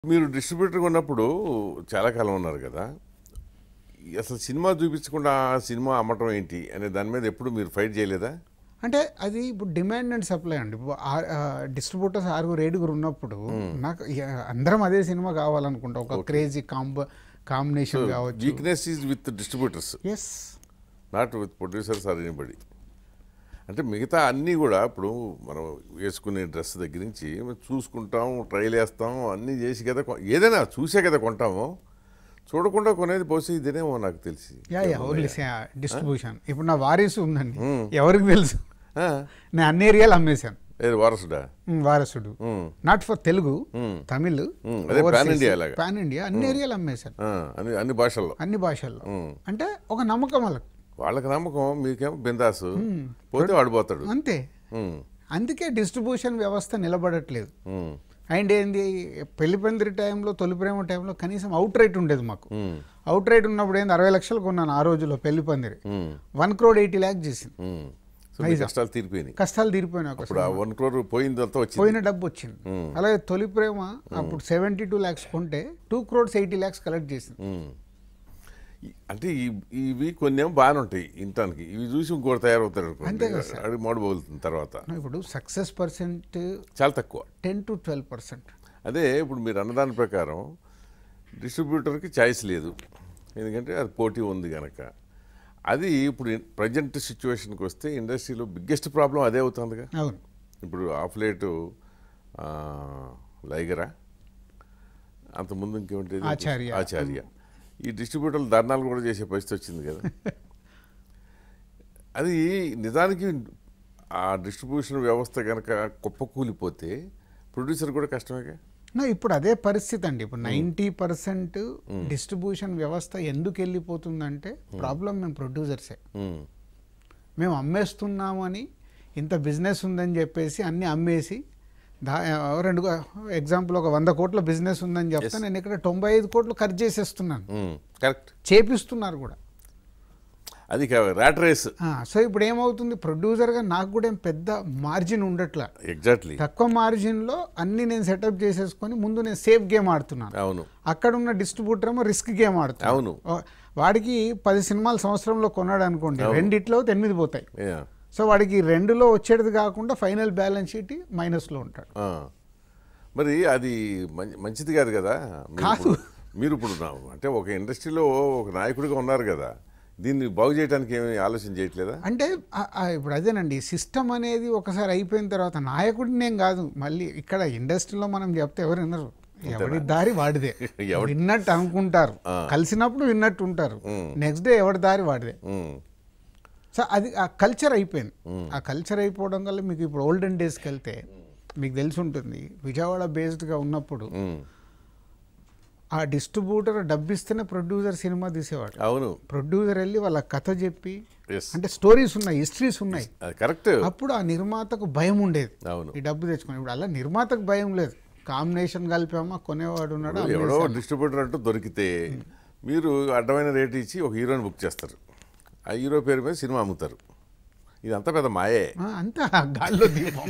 మీరు డిస్ట్రిబ్యూటర్గా ఉన్నప్పుడు చాలా కాలం ఉన్నారు కదా అసలు సినిమా చూపించకుండా ఆ సినిమా అమ్మటం ఏంటి అనే దాని మీద ఎప్పుడు మీరు ఫైట్ చేయలేదా అంటే అది ఇప్పుడు డిమాండ్ అండ్ సప్లై అండి ఇప్పుడు డిస్ట్రిబ్యూటర్స్ ఆరుగురు ఏడుగురు ఉన్నప్పుడు నాకు ఇక అందరం అదే సినిమా కావాలనుకుంటా ఒక క్రేజీ కాంబ కాంబినేషన్ కావచ్చు weakness is with distributors is not with producers or anybody అంటే మిగతా అన్నీ కూడా ఇప్పుడు మనం వేసుకునే డ్రెస్ దగ్గర నుంచి మనం చూసుకుంటాం ట్రైల్ వేస్తాం అన్నీ చేసి కదా కొ- ఏదైనా చూసే కదా కొంటాము చూడకుండా కొనేది బహుశా ఇదేనేమో నాకు తెలిసి యా యా ఓన్లీ డిస్ట్రిబ్యూషన్ ఇప్పుడు నా వారీసు ఉందండి ఎవరికి తెలుసు ఆ, నేను అన్ని ఏరియాలు అమ్మేశాను ఏది వారసుడా um, Varasudu um, not for Telugu um. Tamil um, అదే pan India లాగా. పాన్ ఇండియా అన్ని ఏరియాలు అమ్మేశాను ఆ, అన్ని అన్ని భాషల్లో అన్ని భాషల్లో ఉమ్. అంటే ఒక నమ్మకం వాళ్ళకి వాళ్ళకి నమ్మకం మీకేమో బిందాసు పోతే వాడిపోతాడు అంతే ఉమ్, అందుకే డిస్ట్రిబ్యూషన్ వ్యవస్థ నిలబడట్లేదు ఉమ్, అండ్ ఏంది పెళ్లి పందిరి టైంలో తొలి ప్రేమ టైంలో కనీసం అవుట్ రేట్ ఉండేది మాకు ఉమ్, అవుట్ రేట్ ఉన్నప్పుడు ఏంది అరవై లక్షలు కొన్నాను ఆ రోజుల్లో Pelli Pandiri um, one crore eighty lakh చేసింది ఉమ్. సో మీ కష్టాలు తీరిపోయినాయి కష్టాలు తీరిపోయినాయి ఒక ఇప్పుడు ఆ వన్ క్రోర్ పోయిందంతా వచ్చింది పోయిన డబ్బు వచ్చింది అలాగే తొలి ప్రేమ అప్పుడు సెవెంటీ టూ ల్యాక్స్ కొంటే two crores eighty lakhs collect చేసింది ఉమ్. ఈ- అంటే ఈ- ఇవి కొన్ని ఏమో బాగానే ఉంటాయి ఇంటానికి ఇవి చూసి ఇంకోటి తయారవుతాడు అంతే కదా సార్. అది మోడు పగులుతుంది తర్వాత ఇప్పుడు సక్సెస్ పర్సెంట్ చాలా తక్కువ టెన్ టు ట్వెల్వ్ పర్సెంట్ అదే ఇప్పుడు మీరు అన్నదాని ప్రకారం డిస్ట్రిబ్యూటర్కి ఛాయిస్ లేదు ఎందుకంటే అది పోటీ ఉంది కనుక అది ఇప్పుడు ప్రజెంట్ సిచ్యువేషన్కి వస్తే ఇండస్ట్రీలో బిగ్గెస్ట్ ప్రాబ్లం అదే అవుతుందిగా అవును ఇప్పుడు ఆఫ్ లేటు లైగరా అంతకుముందు ఇంకేమిటి ఆచార్య. ఆచార్య ఈ డిస్ట్రిబ్యూటర్లు ధర్నాలు కూడా చేసే పరిస్థితి వచ్చింది కదా అది నిజానికి ఆ డిస్ట్రిబ్యూషన్ వ్యవస్థ కనుక కుప్పకూలిపోతే ప్రొడ్యూసర్ కూడా కష్టమేగా నా ఇప్పుడు అదే పరిస్థితి అండి ఇప్పుడు నైంటీ పర్సెంట్ డిస్ట్రిబ్యూషన్ వ్యవస్థ ఎందుకు వెళ్ళిపోతుందంటే ప్రాబ్లం మేము ప్రొడ్యూసర్సే ఉమ్, మేము అమ్మేస్తున్నామని ఇంత బిజినెస్ ఉందని చెప్పేసి అన్ని అమ్మేసి దా రెండు ఎగ్జాంపుల్ ఒక వంద కోట్ల బిజినెస్ ఉందని చెప్తే నేను ఇక్కడ తొంభై ఐదు కోట్లు ఖర్చు చేసేస్తున్నాను ఉమ్, కరెక్ట్ చేపిస్తున్నారు కూడా అది ర్యాట్ రేస్ ఆ, సో ఇప్పుడు ఏమవుతుంది ప్రొడ్యూసర్గా నాకు కూడా ఏం పెద్ద మార్జిన్ ఉండట్లా ఎగ్జాక్ట్లీ తక్కువ మార్జిన్లో అన్ని నేను సెటప్ చేసేసుకొని ముందు నేను సేఫ్ గేమ్ ఆడుతున్నాను అవును అక్కడ ఉన్న డిస్ట్రిబ్యూటర్ ఏమో రిస్క్ గేమ్ ఆడుతున్నాడు అవును ఓ, వాడికి పది సినిమాలు సంవత్సరంలో కొన్నాడు అనుకోండి రెండిట్లో ఎనిమిది పోతాయి Yeah. సో వాడికి రెండులో వచ్చేది కాకుండా ఫైనల్ బ్యాలెన్స్ షీట్ మైనస్లో ఉంటాడు ఆ. మరి అది మం- మంచిది కాదు కదా మీరు కాదు. ఇప్పుడు- మీరు ఇప్పుడు నా- అంటే ఒక ఇండస్ట్రీలో ఒక నాయకుడిగా ఉన్నారు కదా దీన్ని బాగు చేయడానికి ఏమి ఆలోచన చేయట్లేదా అంటే ఆ- ఆ ఇప్పుడు అదేనండి సిస్టమ్ అనేది ఒకసారి అయిపోయిన తర్వాత నాయకుడిని నేను కాదు మళ్ళీ ఇక్కడ ఇండస్ట్రీలో మనం చెప్తే ఎవరు వినరు ఎవరి దారి వాడిదే ఎవడి- విన్నట్టు అనుకుంటారు కలిసినప్పుడు విన్నట్టు ఉంటారు నెక్స్ట్ డే ఎవరి దారి వాడిదే ఉమ్, సో అది ఆ కల్చర్ అయిపోయింది ఆ కల్చర్ అయిపోవడం వల్ల మీకు ఇప్పుడు ఓల్డెన్ డేస్కి వెళ్తే మీకు తెలిసి ఉంటుంది విజయవాడ బేస్డ్గా ఉన్నప్పుడు ఉమ్. ఆ డిస్ట్రిబ్యూటర్ డబ్బిస్తేనే ప్రొడ్యూసర్ సినిమా తీసేవాడు అవును ప్రొడ్యూసర్ వెళ్ళి వాళ్ళ కథ చెప్పి ఎస్ అంటే స్టోరీస్ ఉన్నాయి హిస్టరీస్ ఉన్నాయి అది కరెక్ట్ అప్పుడు ఆ నిర్మాతకు భయం ఉండేది అవును ఈ డబ్బు తెచ్చుకుని ఇప్పుడు అలా నిర్మాతకు భయం లేదు కాంబినేషన్ కలిపామా కొనేవాడు ఉన్నాడు ఎవడో అమ్మేశాడు. డిస్ట్రిబ్యూటర్ అంటూ దొరికితే మీరు అడ్డమైన రేట్ ఇచ్చి ఒక హీరోని బుక్ చేస్తారు ఆ హీరో పేరు మీద సినిమా అమ్ముతారు ఇదంతా పెద్ద మాయే ఆ, అంతా గాల్లో దీపం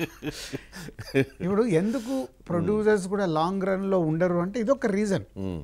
ఇప్పుడు ఎందుకు ప్రొడ్యూసర్స్ కూడా లాంగ్ రన్ లో ఉండరు అంటే ఇదొక రీజన్ ఉమ్.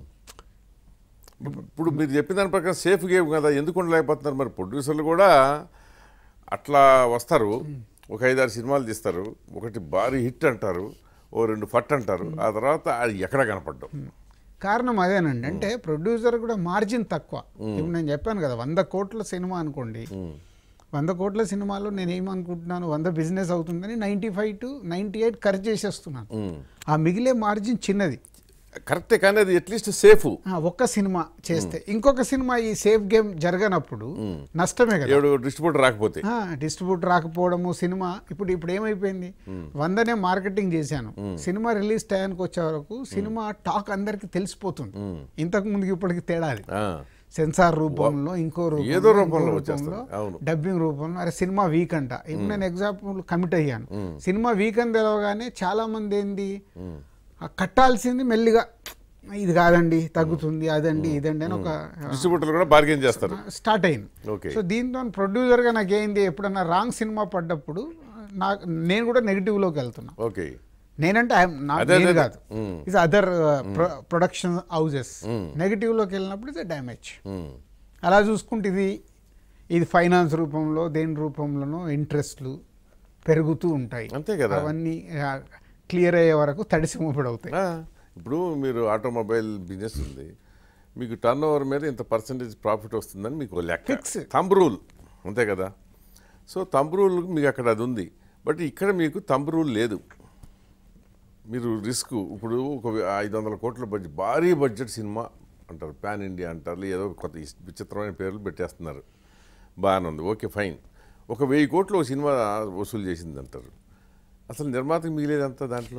ఇప్పుడు మీరు చెప్పిన దాని ప్రకారం సేఫ్ గేమ్ కదా ఎందుకు ఉండలేకపోతున్నారు మరి ప్రొడ్యూసర్లు కూడా అట్లా వస్తారు ఒక ఐదారు సినిమాలు తీస్తారు ఒకటి భారీ హిట్ అంటారు ఓ రెండు ఫట్ అంటారు ఆ తర్వాత అది ఎక్కడ కనపడ్డం కారణం అదేనండి అంటే ప్రొడ్యూసర్ కూడా మార్జిన్ తక్కువ ఇప్పుడు నేను చెప్పాను కదా వంద కోట్ల సినిమా అనుకోండి వంద కోట్ల సినిమాలో నేను ఏమనుకుంటున్నాను వంద బిజినెస్ అవుతుందని ninety five to ninety eight ఖర్చు చేసేస్తున్నాను ఆ మిగిలే మార్జిన్ చిన్నది కరెక్టే కానీ అది అట్లీస్ట్ సేఫ్ ఆ, ఒక్క సినిమా చేస్తే ఇంకొక సినిమా ఈ సేఫ్ గేమ్ జరగనప్పుడు నష్టమే కదా ఏడు డిస్ట్రిబ్యూటర్ రాకపోతే డిస్ట్రిబ్యూటర్ రాకపోవడము సినిమా ఇప్పుడు ఇప్పుడు ఏమైపోయింది వందనే మార్కెటింగ్ చేశాను సినిమా రిలీజ్ టైంకి వచ్చే వరకు సినిమా టాక్ అందరికి తెలిసిపోతుంది ఇంతకు ముందుకి ఇప్పటికి తేడా అది ఆ, సెన్సార్ రూపంలో ఇంకో రూపంలో ఏదో ఇంకో రూపంలో వచ్చేస్తుంది. అవును. డబ్బింగ్ రూపంలో అరే సినిమా వీక్ అంట ఇప్పుడు నేను ఎగ్జాంపుల్ కమిట్ అయ్యాను సినిమా వీక్ అని తెలవగానే చాలా మంది ఏంది ఆ కట్టాల్సింది మెల్లిగా ఇది కాదండి తగ్గుతుంది అదండి ఇదండి అని ఒక డిస్ట్రిబ్యూటర్లు కూడా బార్గెన్ చేస్తారు స్టార్ట్ అయింది ఓకే సో దీంతో ప్రొడ్యూసర్గా నాకు ఏంది ఎప్పుడన్నా రాంగ్ సినిమా పడ్డప్పుడు నాకు నేను కూడా నెగిటివ్లోకి వెళ్తున్నా ఓకే నేనంటే ఐఎమ్ నా అదే, నేను అదే. కాదు మ్మ్. ఇది అదర్ ప్రొడక్షన్ హౌజెస్ నెగిటివ్లోకి వెళ్ళినప్పుడు ఇది డ్యామేజ్ ఉమ్. అలా చూసుకుంటే ఇది ఇది ఫైనాన్స్ రూపంలో దేని రూపంలోనో ఇంట్రెస్ట్లు పెరుగుతూ ఉంటాయి అంతే కదా. అవన్నీ క్లియర్ అయ్యే వరకు తడిసి మూపిడి అవుతాయి ఆ, ఇప్పుడు మీరు ఆటోమొబైల్ బిజినెస్ ఉంది మీకు టర్న్ ఓవర్ మీద ఇంత పర్సంటేజ్ ప్రాఫిట్ వస్తుందని మీకు ఓ లెక్క Fix. తంబ్ రూల్ అంతే కదా సో తంబ్ రూల్ మీకు అక్కడ అది ఉంది బట్ ఇక్కడ మీకు తంబ్ రూల్ లేదు మీరు రిస్క్ ఇప్పుడు ఒక ఐదు వందల కోట్ల బడ్జెట్ భారీ బడ్జెట్ సినిమా అంటారు పాన్ ఇండియా అంటారు ఏదో కొత్త ఇస్- విచిత్రమైన పేర్లు పెట్టేస్తున్నారు బాగానే ఉంది ఓకే ఫైన్ ఒక వెయ్యి కోట్లు ఒక సినిమా వసూలు చేసింది అంటారు అసలు నిర్మాతకి మిగిలేదంతా దాంట్లో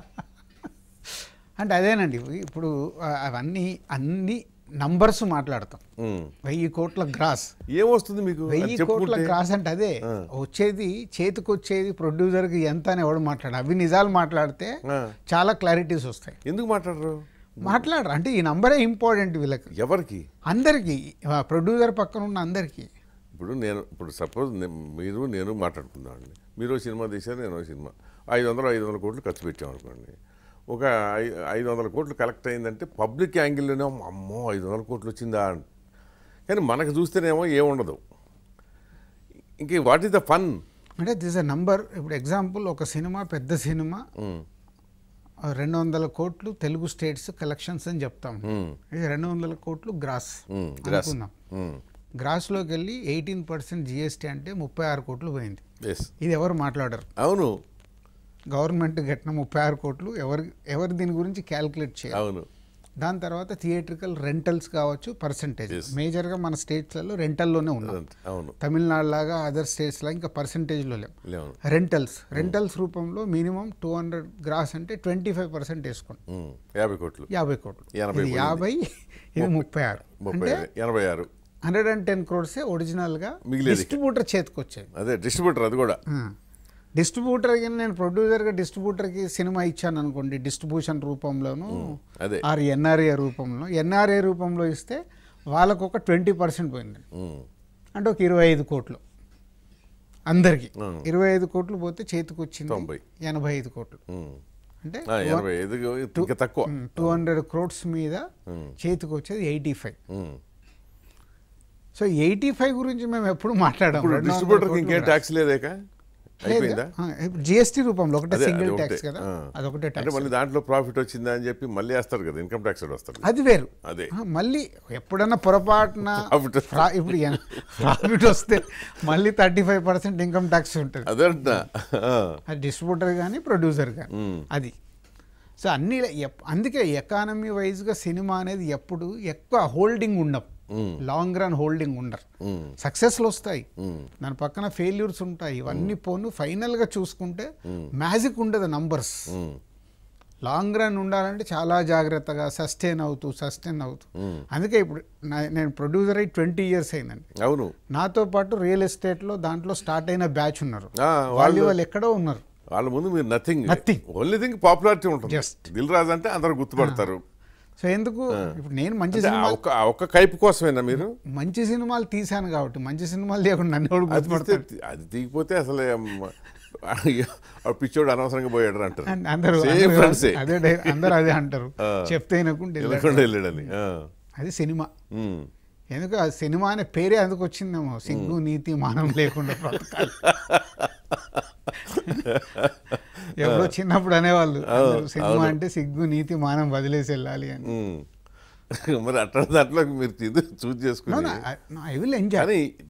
అంటే అదేనండి ఇప్పుడు ఆ, అవన్నీ అన్ని నంబర్స్ మాట్లాడతాం ఉమ్. వెయ్యి కోట్ల గ్రాస్ ఏమొస్తుంది మీకు అది వెయ్యి కోట్ల చెప్పుకుంటే గ్రాస్ అంటే అదే వచ్చేది చేతికి వచ్చేది ప్రొడ్యూసర్కి ఎంత అని ఎవడు మాట్లాడు అవి నిజాలు మాట్లాడితే ఆ. చాలా క్లారిటీస్ వస్తాయి ఎందుకు మాట్లాడరు మాట్లాడరు అంటే ఈ నంబరే ఇంపార్టెంట్ వీళ్ళకి ఎవరికి అందరికీ ప్రొడ్యూసర్ పక్కన ఉన్న అందరికీ ఇప్పుడు నేను ఇప్పుడు సపోజ్ మీరు నేను మాట్లాడుకుందామండి మీరు ఓ సినిమా తీశారు నేను ఓ సినిమా ఐదు వందలు ఐదు వందల కోట్లు ఖర్చు పెట్టాం అనుకోండి ఒక ఐ- ఐదు వందల కోట్లు కలెక్ట్ అయిందంటే పబ్లిక్ యాంగిల్లోనే అమ్మో ఐదు వందల కోట్లు వచ్చిందా అని కానీ మనకు చూస్తేనేమో ఏముండదు ఇంక వాట్ ఈస్ ద ఫన్ అంటే దిస్ అ నంబర్ ఇప్పుడు ఎగ్జాంపుల్ ఒక సినిమా పెద్ద సినిమా ఆ, రెండు వందల కోట్లు తెలుగు స్టేట్స్ కలెక్షన్స్ అని చెప్తాం ఇది రెండు వందల కోట్లు గ్రాస్ గ్రాస్ అనుకుందాం గ్రాస్లోకి వెళ్ళి ఎయిటీన్ పర్సెంట్ జిఎస్టీ అంటే ముప్పై ఆరు కోట్లు పోయింది ఎస్ ఇది ఎవరు మాట్లాడరు అవును గవర్నమెంట్ కట్టిన ముప్పై ఆరు కోట్లు ఎవరు ఎవరు దీని గురించి క్యాలిక్యులేట్ చేయాలి అవును దాని తర్వాత థియేట్రికల్ రెంటల్స్ కావచ్చు పర్సంటేజ్ మేజర్గా మన స్టేట్స్లలో రెంటల్లోనే ఉన్నాం అంతే, అవును తమిళనాడు లాగా అదర్ స్టేట్స్ లాగా ఇంకా పర్సంటేజ్లో లేవు లేవు రెంటల్స్ రెంటల్స్ రూపంలో మినిమం టూ హండ్రెడ్ గ్రాస్ అంటే ట్వంటీ ఫైవ్ పర్సెంట్ వేసుకోండి ఉమ్, యాభై కోట్లు యాభై కోట్లు ఎనభై ఇది పోయింది. యాభై ఇది ముప్పై ఆరు ముప్పై అంటే ఎనభై ఆరు హండ్రెడ్ అండ్ టెన్ క్రోర్సే ఒరిజినల్గా మిగిలేది. డిస్ట్రిబ్యూటర్ చేతికి వచ్చేది అదే డిస్ట్రిబ్యూటర్ అది కూడా డిస్ట్రిబ్యూటర్కి నేను ప్రొడ్యూసర్గా డిస్ట్రిబ్యూటర్కి సినిమా ఇచ్చాను అనుకోండి డిస్ట్రిబ్యూషన్ రూపంలోను అదే ఆర్ ఎన్ఆర్ఏ రూపంలో ఎన్ఆర్ఏ రూపంలో ఇస్తే వాళ్ళకు ఒక ట్వంటీ పర్సెంట్ పోయింది ఉమ్, అంటే ఒక ఇరవై ఐదు కోట్లు అందరికి ఉమ్. ఇరవై ఐదు కోట్లు పోతే చేతికి వచ్చింది తొంభై. ఎనభై ఐదు కోట్లు ఉమ్. అంటే ఆ, ఎనభై ఐదు ఇంకా తక్కువ టూ హండ్రెడ్ క్రోడ్స్ మీద ఉమ్. చేతికి వచ్చేది eighty five um. So eighty five గురించి మేము ఎప్పుడు మాట్లాడాము ఇప్పుడు రెండు వందల డిస్ట్రిబ్యూటర్కి కోట్లు ఇంకేం కూడా. ట్యాక్స్ లేదేక అయిపోయిందా లేదు. ఆ, ఇప్పుడు జిఎస్టీ రూపంలో ఒకటే అదే, సింగిల్ అది ఒకటే. ట్యాక్స్ కదా ఆ. అదొకటే అంటే ట్యాక్స్ మళ్ళీ దాంట్లో ప్రాఫిట్ వచ్చిందా అని చెప్పి మళ్ళీ వేస్తారు కదా ఇన్కమ్ ట్యాక్స్ వస్తారు అది వేరు అదే ఆ, మళ్ళీ ఎప్పుడన్నా పొరపాటున Profit. ఫ్రా- ఇప్పుడు ఎన- ప్రాఫిట్ వస్తే మళ్ళీ thirty five percent income tax ఉంటుంది అదే అంటున్నా. ఆ. అది డిస్ట్రిబ్యూటర్ కానీ ప్రొడ్యూసర్ కానీ ఉమ్. అది సో అన్ని ఎప్- అందుకే ఎకానమీ వైజ్గా సినిమా అనేది ఎప్పుడు ఎక్కువ హోల్డింగ్ ఉండవు ఉమ్. లాంగ్ రన్ హోల్డింగ్ ఉండరు ఉమ్. సక్సెస్లు వస్తాయి ఉమ్. దాని పక్కన ఫెయిల్యూర్స్ ఉంటాయి ఇవన్నీ పోను ఫైనల్గా చూసుకుంటే మ్యాజిక్ ఉండదు నంబర్స్ ఉమ్. లాంగ్ రన్ ఉండాలంటే చాలా జాగ్రత్తగా సస్టైన్ అవుతూ సస్టైన్ అవుతూ ఉమ్. అందుకే ఇప్పుడు నా- నేను ప్రొడ్యూసర్ అయ్యి ట్వంటీ ఇయర్స్ అయిందండి అవును నాతో పాటు రియల్ ఎస్టేట్లో దాంట్లో స్టార్ట్ అయిన బ్యాచ్ ఉన్నారు ఆ, వాళ్ళు వాళ్ళు వాళ్ళు ఎక్కడో ఉన్నారు వాళ్ళ ముందు మీరు nothing Nothing. Only thing popularity ఉంటుంది Just. దిల్ రాజు అంటే అందరు గుర్తుపడతారు సో ఎందుకు ఇప్పుడు నేను మంచి అంటే ఆ సినిమా ఒక్క ఆ ఒక్క కైపు కోసమేనా మీరు మంచి సినిమాలు తీశాను కాబట్టి మంచి సినిమాలు లేకుండా నన్ను ఎవడు అది గుర్తుపడతాడు తీస్తే- అది తీగిపోతే అసలు ఆ పిచ్చోడు అనవసరంగా పోయాడు అంటారు అండ్ అందరూ Same అందరూ friends ఏ. అదే డై- అందరూ అదే అంటారు చెప్తే వినకుండా వెళ్ళాడు. వెళ్ళకుండా వెళ్ళాడని ఆ. అది సినిమా ఉమ్. ఎందుకు ఆ సినిమా అనే పేరే అందుకు వచ్చిందేమో సిగ్గు నీతి మానం లేకుండా బ్రతకాలి ఎవరో చిన్నప్పుడు అనేవాళ్ళు అందరూ సినిమా అంటే సిగ్గు నీతి మానం వదిలేసి వెళ్ళాలి అని ఉమ్. మరి అట్లా దాంట్లో మీరు ఇది చూస్ చేసుకుని ఐ విల్ ఎంజాయ్ కానీ